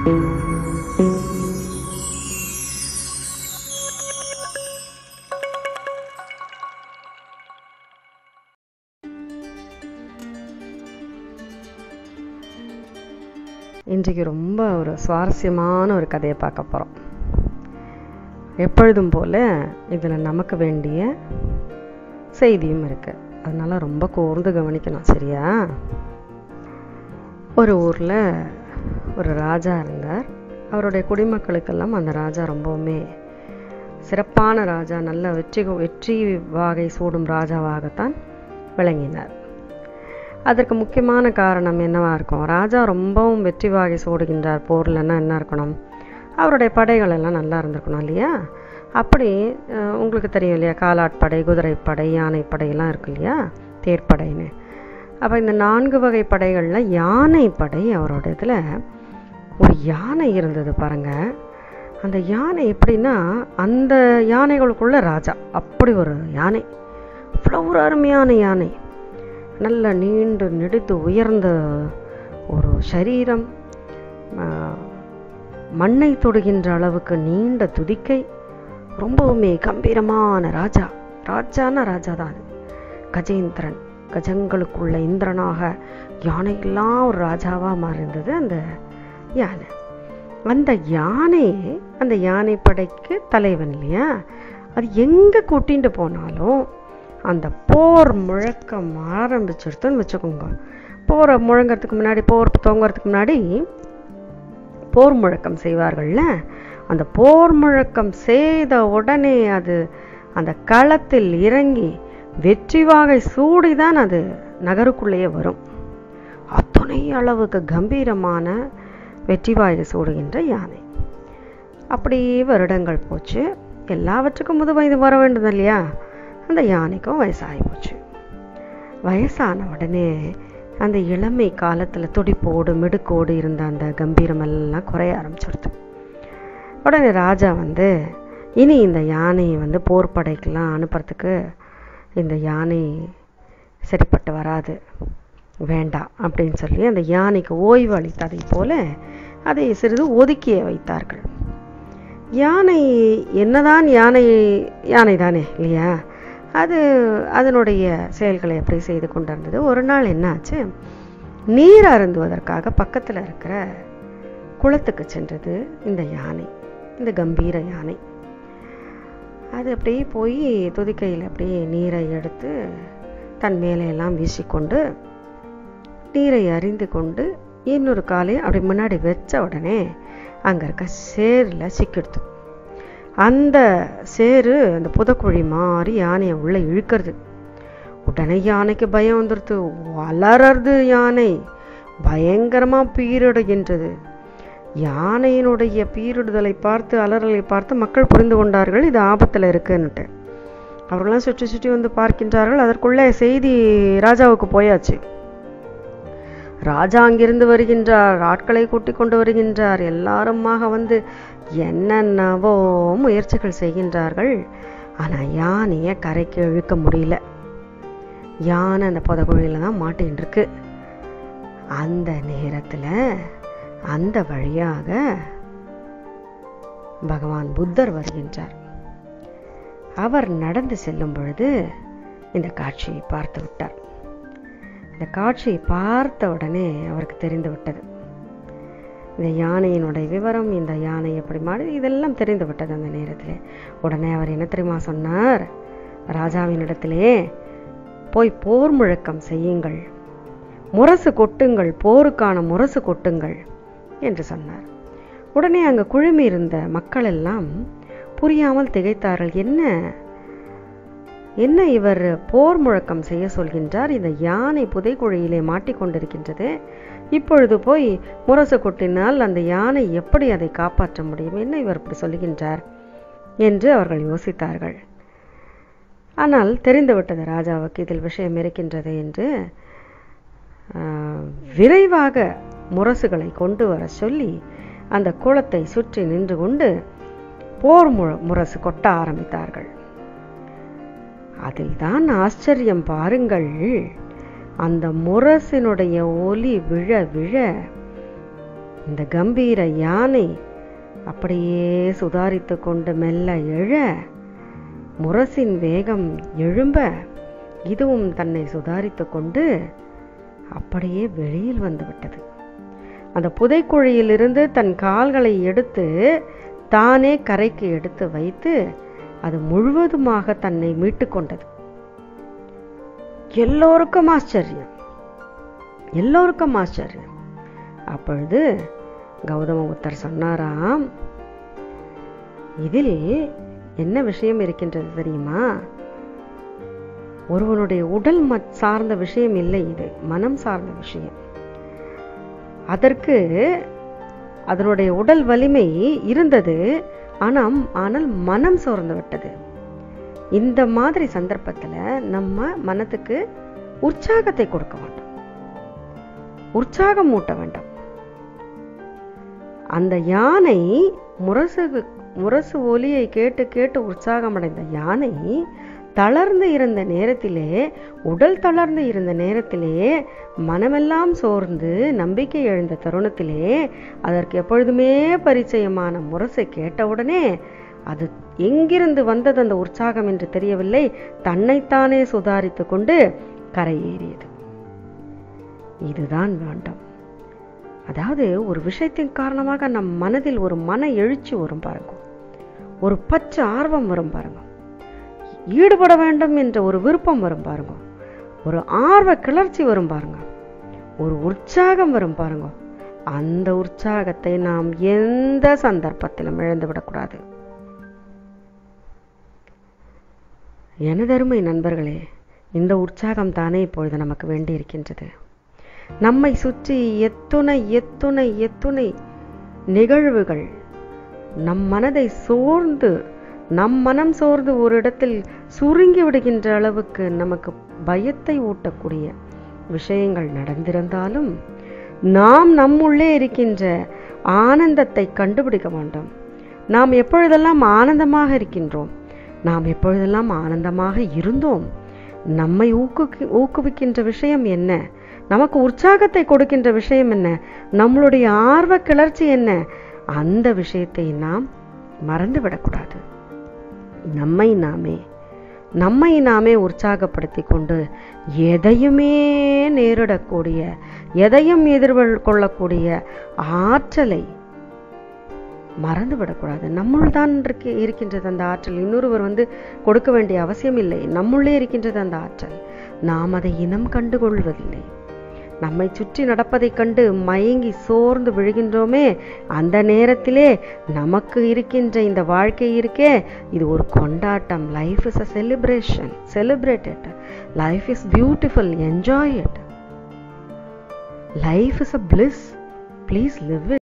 இன்றைக்கு ரொம்ப ஒரு சுவாரஸ்யமான ஒரு கதையை பார்க்க போகிறோம் எப்பொழுதும் போல் இதில் நமக்கு வேண்டிய செய்தியும் இருக்குது அதனால் ரொம்ப கூர்ந்து கவனிக்கணும் சரியா ஒரு ஊரில் ஒரு ராஜா இருந்தார் அவருடைய குடிமக்களுக்கெல்லாம் அந்த ராஜா ரொம்பவுமே சிறப்பான ராஜா நல்ல வெற்றி வெற்றி வாகை சூடும் ராஜாவாகத்தான் விளங்கினார் அதற்கு முக்கியமான காரணம் என்னவா இருக்கும் ராஜா ரொம்பவும் வெற்றி வாகை சூடுகின்றார் போர்லன்னா என்ன இருக்கணும் அவருடைய படைகள் எல்லாம் நல்லா இருந்திருக்கணும் இல்லையா அப்படி அஹ், உங்களுக்கு தெரியும் இல்லையா காலாட்படை குதிரைப்படை யானைப்படையெல்லாம் இருக்கு இல்லையா தேர்ப்படைன்னு அப்போ இந்த நான்கு வகை படைகளில் யானைப்படை அவரோட இதில் ஒரு யானை இருந்தது பாருங்க அந்த யானை எப்படின்னா அந்த யானைகளுக்குள்ள ராஜா அப்படி ஒரு யானை அவ்வளோ ஒரு அருமையான யானை நல்ல நீண்டு நெடுத்து உயர்ந்த ஒரு சரீரம் ஆஹ், மண்ணை தொடுகின்ற அளவுக்கு நீண்ட துதிக்கை ரொம்பவுமே கம்பீரமான ராஜா ராஜானா ராஜா தான் அது கஜேந்திரன் கஜங்களுக்குள்ள இந்திரனாக யானையெல்லாம் ஒரு ராஜாவாக மாறியிருந்தது அந்த யானை அந்த யானை அந்த யானை படைக்கு தலைவன் இல்லையா அது எங்கே கூட்டிட்டு போனாலும் அந்த போர் முழக்கம் ஆரம்பிச்சிருத்துன்னு வச்சுக்கோங்க போரை முழங்கறதுக்கு முன்னாடி போர் துவங்கறதுக்கு முன்னாடி போர் முழக்கம் செய்வார்கள்ல அந்த போர் முழக்கம் செய்த உடனே அது அந்த களத்தில் இறங்கி வெற்றி வாகை சூடிதான் அது நகருக்குள்ளேயே வரும் அத்தனை அளவுக்கு கம்பீரமான வெற்றி வாகை சூடுகின்ற யானை அப்படி வருடங்கள் போச்சு எல்லாவற்றுக்கும் முது வயது வர வேண்டியது இல்லையா அந்த யானைக்கும் வயசாகி போச்சு வயசான உடனே அந்த இளமை காலத்தில் துடிப்போடு மிடுக்கோடு இருந்த அந்த கம்பீரம் எல்லாம் குறைய ஆரம்பிச்சிடுது உடனே ராஜா வந்து இனி இந்த யானையை வந்து போர் படைக்கெல்லாம் அனுப்புறதுக்கு இந்த யானை சரிப்பட்டு வராது வேண்டாம் அப்படின்னு சொல்லி அந்த யானைக்கு ஓய்வு அளித்ததை போல அதை சிறிது ஒதுக்கியே வைத்தார்கள் யானை என்னதான் யானை யானை தானே இல்லையா அது அதனுடைய செயல்களை எப்படி செய்து கொண்டிருந்தது ஒரு நாள் என்னாச்சு நீர் அருந்துவதற்காக பக்கத்தில் இருக்கிற குளத்துக்கு சென்றது இந்த யானை இந்த கம்பீர யானை அது அப்படியே போய் துதிக்கையில் அப்படியே நீரை எடுத்து தன் மேலே எல்லாம் வீசிக்கொண்டு நீரை அறிந்து கொண்டு இன்னொரு காலையும் அப்படி முன்னாடி வச்ச உடனே அங்கே இருக்க சேரில் சிக்கிடுது அந்த சேரு அந்த புதக்குழி மாதிரி யானையை உள்ளே இழுக்கிறது உடனே யானைக்கு பயம் வந்துடுது வளரது யானை பயங்கரமாக பீரிடுகின்றது யானையினுடைய பீரிடுதலை பார்த்து அலறலை பார்த்து மக்கள் புரிந்து கொண்டார்கள் இது ஆபத்தில் இருக்குன்னுட்டு அவர்களெல்லாம் சுற்றி சுற்றி வந்து பார்க்கின்றார்கள் அதற்குள்ளே செய்தி ராஜாவுக்கு போயாச்சு ராஜா அங்கிருந்து வருகின்றார் ஆட்களை கூட்டிக் கொண்டு வருகின்றார் எல்லாருமாக வந்து என்னென்னவோ முயற்சிகள் செய்கின்றார்கள் ஆனால் யானையை கரைக்கு இழுக்க முடியல யானை அந்த புதகுழியில தான் மாட்டின்னு இருக்கு அந்த நேரத்தில் அந்த வழியாக பகவான் புத்தர் வருகின்றார் அவர் நடந்து செல்லும் பொழுது இந்த காட்சியை பார்த்து விட்டார் இந்த காட்சியை பார்த்த உடனே அவருக்கு தெரிந்து விட்டது இந்த யானையினுடைய விவரம் இந்த யானை எப்படி மாடு இதெல்லாம் தெரிந்து விட்டது அந்த நேரத்தில் உடனே அவர் என்ன தெரியுமா சொன்னார் ராஜாவினிடத்திலே போய் போர் முழக்கம் செய்யுங்கள் முரசு கொட்டுங்கள் போருக்கான முரசு கொட்டுங்கள் என்று சொன்னார் உடனே அங்கே குழுமி இருந்த மக்கள் எல்லாம் புரியாமல் திகைத்தார்கள் என்ன என்ன இவர் போர் முழக்கம் செய்ய சொல்கின்றார் இந்த யானை புதைக்குழியிலே மாட்டிக்கொண்டிருக்கின்றது இப்பொழுது போய் முரசு கொட்டினால் அந்த யானை எப்படி அதை காப்பாற்ற முடியும் என்ன இவர் இப்படி சொல்லுகின்றார் என்று அவர்கள் யோசித்தார்கள் ஆனால் தெரிந்துவிட்டது ராஜாவுக்கு இதில் விஷயம் இருக்கின்றது என்று ஆஹ், விரைவாக முரசுகளை கொண்டு வர சொல்லி அந்த குளத்தை சுற்றி நின்று கொண்டு போர் மு- முரசு கொட்ட ஆரம்பித்தார்கள் அதில்தான் ஆச்சரியம் பாருங்கள் அந்த முரசினுடைய ஒலி விழ விழ இந்த கம்பீர யானை அப்படியே சுதாரித்து கொண்டு மெல்ல எழ முரசின் வேகம் எழும்ப இதுவும் தன்னை சுதாரித்து கொண்டு அப்படியே வெளியில் வந்து விட்டது அந்த புதைக்குழியிலிருந்து தன் கால்களை எடுத்து தானே கரைக்கு எடுத்து வைத்து அது முழுவதுமாக தன்னை மீட்டு கொண்டது எல்லோருக்கும் ஆச்சரியம் எல்லோருக்கும் ஆச்சரியம் அப்பொழுது கௌதம புத்தர் சொன்னாராம் இதில் என்ன விஷயம் இருக்கின்றது தெரியுமா ஒருவனுடைய உடல் சார்ந்த விஷயம் இல்லை இது மனம் சார்ந்த விஷயம் அதற்கு அதனுடைய உடல் வலிமை இருந்தது ஆனால் ஆனால் மனம் சோர்ந்து விட்டது இந்த மாதிரி சந்தர்ப்பத்தில் நம்ம மனத்துக்கு உற்சாகத்தை கொடுக்க வேண்டும் உற்சாகம் மூட்ட வேண்டாம் அந்த யானை முரசு முரசு ஒலியை கேட்டு கேட்டு உற்சாகமடைந்த யானை தளர்ந்து இருந்த நேரத்திலே உடல் தளர்ந்து இருந்த நேரத்திலே மனமெல்லாம் சோர்ந்து நம்பிக்கை எழுந்த தருணத்திலே அதற்கு எப்பொழுதுமே பரிச்சயமான முரசை கேட்டவுடனே அது எங்கிருந்து வந்தது அந்த உற்சாகம் என்று தெரியவில்லை தன்னைத்தானே சுதாரித்து கொண்டு கரையேறியது இதுதான் வேண்டாம் அதாவது ஒரு விஷயத்தின் காரணமாக நம் மனதில் ஒரு மன எழுச்சி வரும் பாருங்க ஒரு பச்சை ஆர்வம் வரும் பாருங்க ஈடுபட வேண்டும் என்ற ஒரு விருப்பம் வரும் பாருங்க ஒரு ஆர்வ கிளர்ச்சி வரும் பாருங்க ஒரு உற்சாகம் வரும் பாருங்க அந்த உற்சாகத்தை நாம் எந்த சந்தர்ப்பத்திலும் இழந்து விடக்கூடாது எனதருமை நண்பர்களே இந்த உற்சாகம் தானே இப்பொழுது நமக்கு வேண்டி இருக்கின்றது நம்மை சுற்றி எத்துணை எத்துணை எத்துணை நிகழ்வுகள் நம் மனதை சோர்ந்து நம் மனம் சோர்ந்து ஒரு இடத்தில் சுருங்கி விடுகின்ற அளவுக்கு நமக்கு பயத்தை ஊட்டக்கூடிய விஷயங்கள் நடந்திருந்தாலும் நாம் நம்முள்ளே இருக்கின்ற ஆனந்தத்தை கண்டுபிடிக்க வேண்டும் நாம் எப்பொழுதெல்லாம் ஆனந்தமாக இருக்கின்றோம் நாம் எப்பொழுதெல்லாம் ஆனந்தமாக இருந்தோம் நம்மை ஊக்குவி ஊக்குவிக்கின்ற விஷயம் என்ன நமக்கு உற்சாகத்தை கொடுக்கின்ற விஷயம் என்ன நம்மளுடைய ஆர்வ கிளர்ச்சி என்ன அந்த விஷயத்தை நாம் மறந்து விடக்கூடாது நம்மை நாமே நம்மை நாமே உற்சாகப்படுத்தி கொண்டு எதையுமே நேரிடக்கூடிய எதையும் எதிர்கொள்ளக்கூடிய ஆற்றலை மறந்து விடக்கூடாது நம்முள் தான் இருக்கு இருக்கின்றது அந்த ஆற்றல் இன்னொருவர் வந்து கொடுக்க வேண்டிய அவசியம் இல்லை நம்முள்ளே இருக்கின்றது அந்த ஆற்றல் நாம் அதை இனம் கண்டு கொள்வதில்லை நம்மை சுற்றி நடப்பதைக் கண்டு மயங்கி சோர்ந்து விழுகின்றோமே அந்த நேரத்திலே நமக்கு இருக்கின்ற இந்த வாழ்க்கை இருக்கே இது ஒரு கொண்டாட்டம் life is a celebration celebrate it life is beautiful enjoy it life is a bliss please live